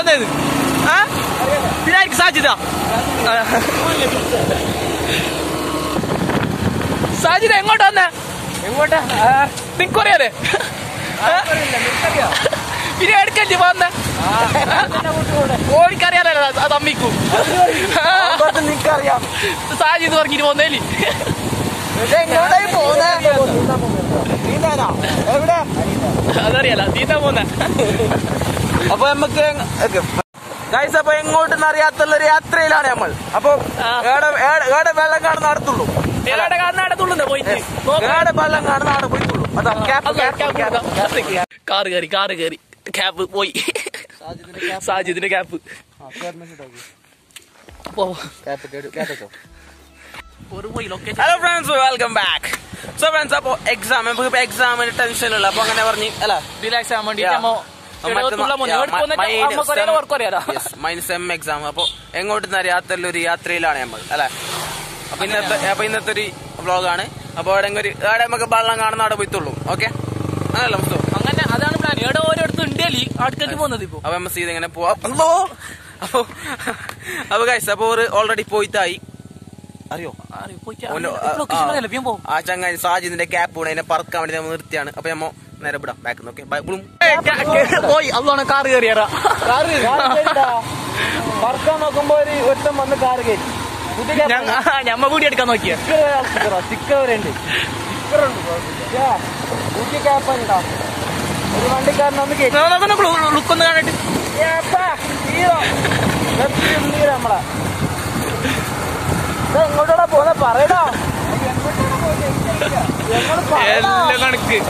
വന്നത് ആ പിന്നെ ആയിരിക്കും സാജിത സാജിത എങ്ങോട്ടാ വന്നേ എങ്ങോട്ടാ നിനക്കറിയാതെ പിന്നെ എടുക്കല്ലേ വന്നേ ഓടിക്കറിയാലോ അത് അമ്മിക്കൂ നിനക്കറിയാം സാജിത് പറഞ്ഞിട്ട് പോന്നേലി എങ്ങോട്ടായി പോകുന്നേ നീന്താനാ എവിടെ അതറിയാലോ നീന്താ പോന്നെ അപ്പൊ നമുക്ക് ഗൈസ് അപ്പൊ എങ്ങോട്ടെന്ന് അറിയാത്തുള്ള ഒരു യാത്രയിലാണ് നമ്മൾ അപ്പൊ ആ. ഏടെ ഏടെ- ഏടെ വെള്ളം കാണുന്ന അടുത്തുള്ളൂ ഏടെ കാണാടത്തുള്ളൂ പോയിട്ട് ഏടെ വെള്ളം കാണുന്ന അവിടെ പോയിട്ടുള്ളൂ അതാ ക്യാപ്പ് കാറ് കയറി കാറ് കയറി ക്യാപ്പ് പോയി സാജിദിന്റെ ക്യാപ്പ് പോ ഒരു പോയി location hello friends welcome back so friends അപ്പൊ എക്സാം നമുക്ക് ഇപ്പൊ എക്സാമിന് ടെൻഷൻ ഉള്ള അപ്പൊ അങ്ങനെ പറഞ്ഞ് അല്ല റിലാക്സ് ആവാൻ വേണ്ടിട്ട് നമ്മ മൈനസ് സെം എക്സാം അപ്പൊ എങ്ങോട്ടെന്ന് അറിയാത്തുള്ള ഒരു യാത്രയിലാണ് നമ്മൾ അല്ലെ അപ്പൊ ഇന്നത്തെ അപ്പൊ ഇന്നത്തെ ഒരു വ്ളോഗാണ് അപ്പൊ അവിടെ ഒരു അവിടെ നമുക്ക് വെള്ളം കാണുന്ന അവിടെ പോയിത്തുള്ളൂ ഓക്കെ അങ്ങനല്ല മുസ്തോ അങ്ങനെ അതാണ് പ്ലാൻ ഇവിടെ ഓരോരുത്തർ ഉണ്ടേലി അടുത്തേക്ക് പോകുന്നത് ഇപ്പൊ അപ്പൊ എം എസ് ചെയ്ത് എങ്ങനെ പോവാം അല്ലോ അപ്പൊ അപ്പൊ ഗൈസ് അപ്പൊ ഒരു ഓൾറെഡി പോയിത്തായി അറിയോ ഓന് ആ- ആ- ആ ചങ്ങായി സാജിദിന്റെ ക്യാപ്പ് വീണ് അതിനെ പറക്കാൻ വേണ്ടി നമ്മൾ നിർത്തിയാണ് അപ്പൊ നമ്മ നേരെ വിടാം ബാക്ക് നോക്കെ പോയി അതാണ് കാറ് കയറിയറാ പറക്കാൻ നോക്കുമ്പോ ഒരു ഒറ്റം വന്ന് കാറ് കയറ്റി ഞമ്മ കൂടി എടുക്കാൻ നോക്കിയ സ്റ്റിക്കർ വരെ ഉണ്ട് ഊട്ടി ക്യാപ്പ് ഉണ്ടാ ഒരു വണ്ടിക്കാരൻ ഒന്ന് കയറ്റി ലുക്ക് ഒന്ന് കാണിട്ട് നമ്മളെ എങ്ങോട്ടാ പോന്നെ പറയടാ എങ്ങോട്ട് പറയടാ എല്ലാം കണക്ക്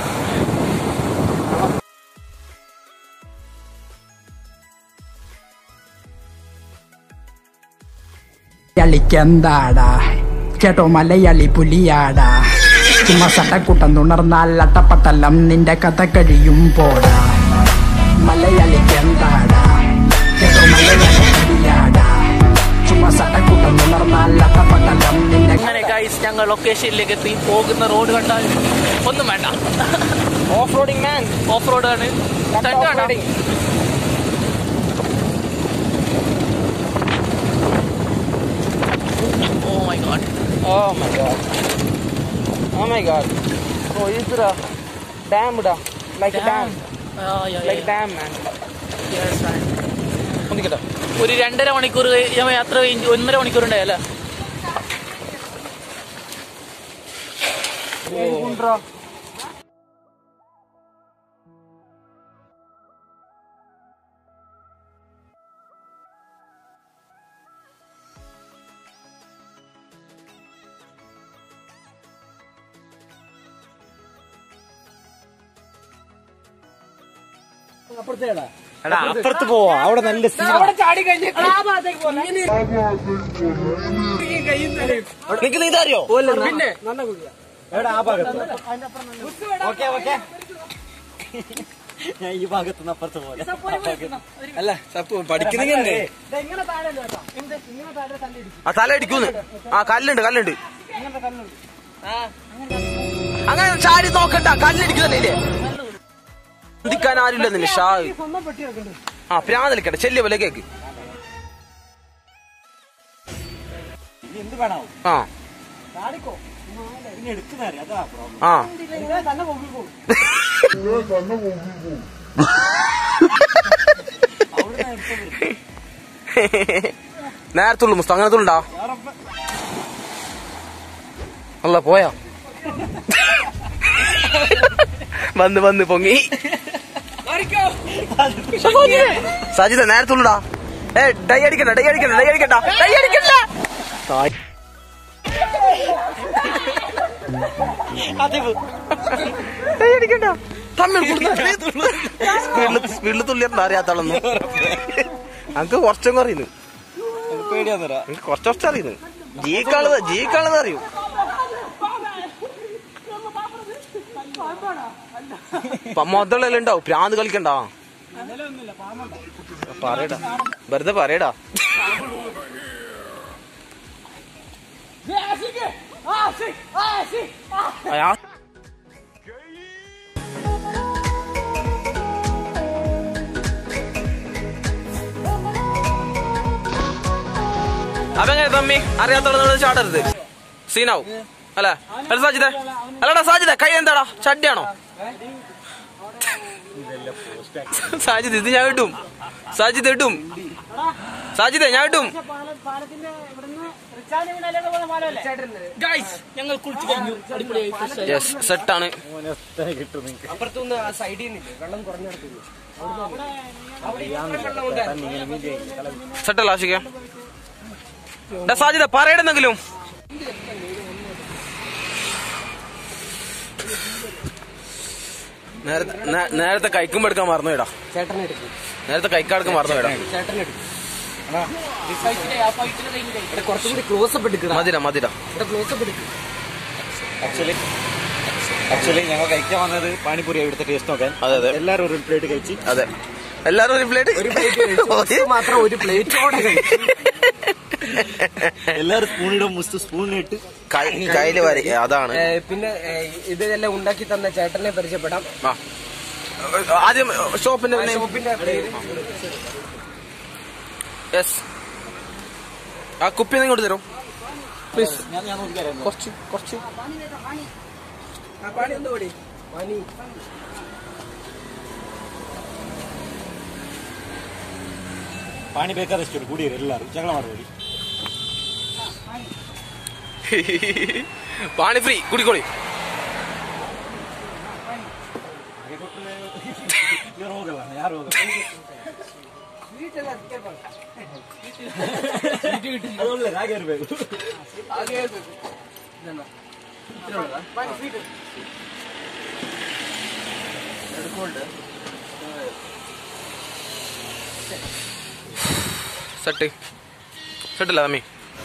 കളിക്കെന്താടാ ചേട്ടോ മലയാളി പുലിയാടാ ചുമ്മാ സട്ടക്കുട്ടം തുണർന്നാൽ അട്ടപ്പട്ടലം നിന്റെ കഥ കഴിയും പോടാ മലയാളിക്കെന്താടാ ചേട്ടോ മലയാളി പുലിയാടാ ചുമ്മാ സട്ടക്കുട്ടം തുണർന്നാൽ അട്ടപ്പട്ടലം നിന്റെ അങ്ങനെ ഗൈസ് ഞങ്ങൾ ലൊക്കേഷനിലേക്ക് എത്തി പോകുന്ന റോഡ് കണ്ടാൽ ഒന്നും വേണ്ട off roading man off road ആണ് സ്റ്റണ്ട് വേണ്ട oh my god Oh my god. Oh my god. Oh, is it a dam da? Like a dam. Like a dam man. ഒന്നിക്കട്ടോ ഒരു രണ്ടര മണിക്കൂർ ഞമ്മ യാത്ര കഴിഞ്ഞ് ഒന്നര മണിക്കൂർ ഉണ്ടായല്ലേ എടാ അപ്പുറത്ത് പോവാ അവിടെ നല്ല നിനക്ക് നീ ഇതറിയോ പിന്നെ എവിടെ ആ ഭാഗത്ത് ഓക്കെ ഓക്കെ ഞാൻ ഈ ഭാഗത്ത് നിന്ന് അപ്പുറത്ത് പോലെ അല്ല സപ്പു പഠിക്കുന്നെങ്കിൽ ആ തല അടിക്കൂന്ന് ആ കല്ലുണ്ട് കല്ലുണ്ട് അങ്ങനെ ചാരി നോക്കണ്ട കല്ലടിക്കുന്നല്ലേ ചിന്തിക്കാൻ ആരുമില്ല നിന്നെ ഷാ ആ പ്രാന്തലിക്കട്ടെ ചെല്ലിയ പോലെ കേക്ക് ആ ആ നേരത്തുള്ളു മുസ്ത അങ്ങനെ തുണ്ടാ അല്ല പോയാ വന്ന് വന്ന് പൊങ്ങി സജിത നേരത്തുള്ളടാ ഏ ഡൈ അടിക്കണ്ട ഡൈ അടിക്കണ്ട ഡൈ അടിക്കണ്ട ഡൈ അടിക്കണ്ട തായ്. ഡൈ അടിക്കണ്ട തമ്മിൽ സ്പീഡിൽ സ്പീഡിൽ തുള്ളിയണ്ട അറിയാത്താളൊന്നും നമുക്ക് കുറച്ചും അറിയുന്നു എനിക്ക് കുറച്ച് കുറച്ച് അറിയുന്നു ജീക്കാളത് ജീക്കാളത് അറിയൂ മുതലെല്ലാം ഉണ്ടാവും പ്രാന്ത് കളിക്കണ്ട പറയടാ വെറുതെ പറയടാ അയാ അപ്പൊ എങ്ങനെ തമ്മി അറിയാത്തോടെ ചാടരുത് സീനാവും അല്ല അല്ല സാജിദേ അല്ലടാ സാജിദേ കൈ എന്താടാ ചട്ടിയാണോ സാജിദ് ഇത് ഞാൻ ഇടും സാജിദ് ഇടും സാജിദേ ഞാൻ ഇടും ഗൈസ് ഞങ്ങൾ കുളിച്ചു കഴിഞ്ഞു അടിപൊളിയായി fresh ആയി. യെസ് സെറ്റാണ് അപ്പുറത്തുനിന്ന് ആ സൈഡിൽ നിന്നില്ലേ വെള്ളം കുറഞ്ഞിടത്തില്ലേ സെറ്റല്ല ആശിക്ക സാജിദ പറയണെന്നെങ്കിലും നേരത്തെ നേ- നേരത്തെ കൈക്കുമ്പോ എടുക്കാൻ മറന്നു ഇടാ ചേട്ടനെ എടുക്കും നേരത്തെ കൈക്കാടക്കം മറന്നു ഇടാ ചേട്ടനെ എടുക്കും ഫൈറ്റിലെ ആ ഫൈറ്റിലെ കഴിഞ്ഞു guys. ഇവിടെ കുറച്ചും കൂടി ക്ലോസ് അപ്പ് എടുക്കണം മതിര മതിര ഇവിടെ ക്ലോസ് അപ്പ് എടുക്കും ആക്ച്വലി ആക്ച്വലി ഞങ്ങൾ കഴിക്കാൻ വന്നത് പാനിപ്പൂരി ഇവിടുത്തെ ടേസ്റ്റ് നോക്കാൻ അതെ അതെ എല്ലാവരും ഒരു പ്ലേറ്റ് കഴിച്ച് അതെ എല്ലാരും ഒരു പ്ലേറ്റ് ഒരു പ്ലേറ്റ് മാത്രം ഒരു പ്ലേറ്റോടെ കഴിച്ചു എല്ലാവരും സ്പൂണിടും മുസ്റ്റ് സ്പൂണിലിട്ട് കയ്യില് വരി അതാണ് ഏ, പിന്നെ ഏ, ഇതെല്ലാം ഉണ്ടാക്കി തന്ന ചേട്ടനെ പരിചയപ്പെടാം ആ. ആദ്യം ഷോപ്പിന്റെ ആ ഷോപ്പിന്റെ പേര് യെസ് ആ കുപ്പി ഒന്ന് ഇങ്ങോട്ട് തരും പ്ലീസ് ഞാൻ ഞാൻ നോക്കിക്കാരായിരുന്നു കുറച്ച് കുറച്ച് പനി ಪಾನಿ ಬೇಕಾದಷ್ಟು ಕುಡಿಯಿರಿ ಎಲ್ಲರೂ ಜಗಳ ಮಾಡಬೇಡಿ പാണി ഫ്രീ കുടിക്കോളി ಇವ್ರು ಹೋಗಲ್ಲ ಯಾರು ಹೋಗಲ್ಲ ಅದು ಒಳ್ಳೆದು, ಹಾಗೆ ಇರಬೇಕು സെറ്റ് സെറ്റല്ല തമ്മി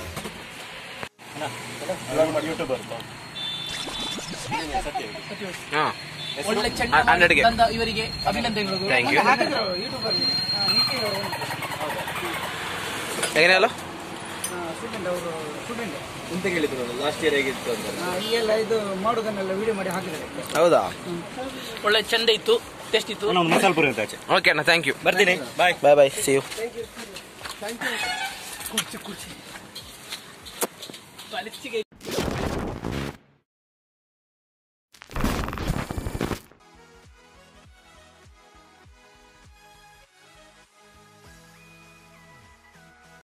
ಯೂಟ್ಯೂಬರ್ ആ ಒಳ್ಳೆ ಚಟ್ನಿ ಅ- ಹನ್ನೆರಡಿಗೆ. ತಂದ ಇವರಿಗೆ ಅಭಿನಂದನೆಗಳು താങ്ക് യു എങ്ങനെയല്ലോ ಅಂತ ಕೇಳಿದ್ರು ಲಾಸ್ಟ್ ಇಯರ್ ಹೇಗಿತ್ತು ಅಂತ ಈ ಎಲ್ಲ ಇದು ಮಾಡೋದನ್ನೆಲ್ಲ ವಿಡಿಯೋ ಮಾಡಿ ಹಾಕಿದ್ದಾರೆ ಹೌದಾ ಒಳ್ಳೆ ಚಂದ ಇತ್ತು ಟೇಸ್ಟ್ ಇತ್ತು ಒಂದು ಮಸಾಲ ಪುರಿ ಅಂತ ಆಚೆ ಓಕೆ ಅಣ್ಣ ಥ್ಯಾಂಕ್ ಯು ಬರ್ತೀನಿ ಬಾಯ್ ಬಾಯ್ ಬಾಯ್ ಸಿ ಯು ಬಲಿಚ್ಚಿಗೆ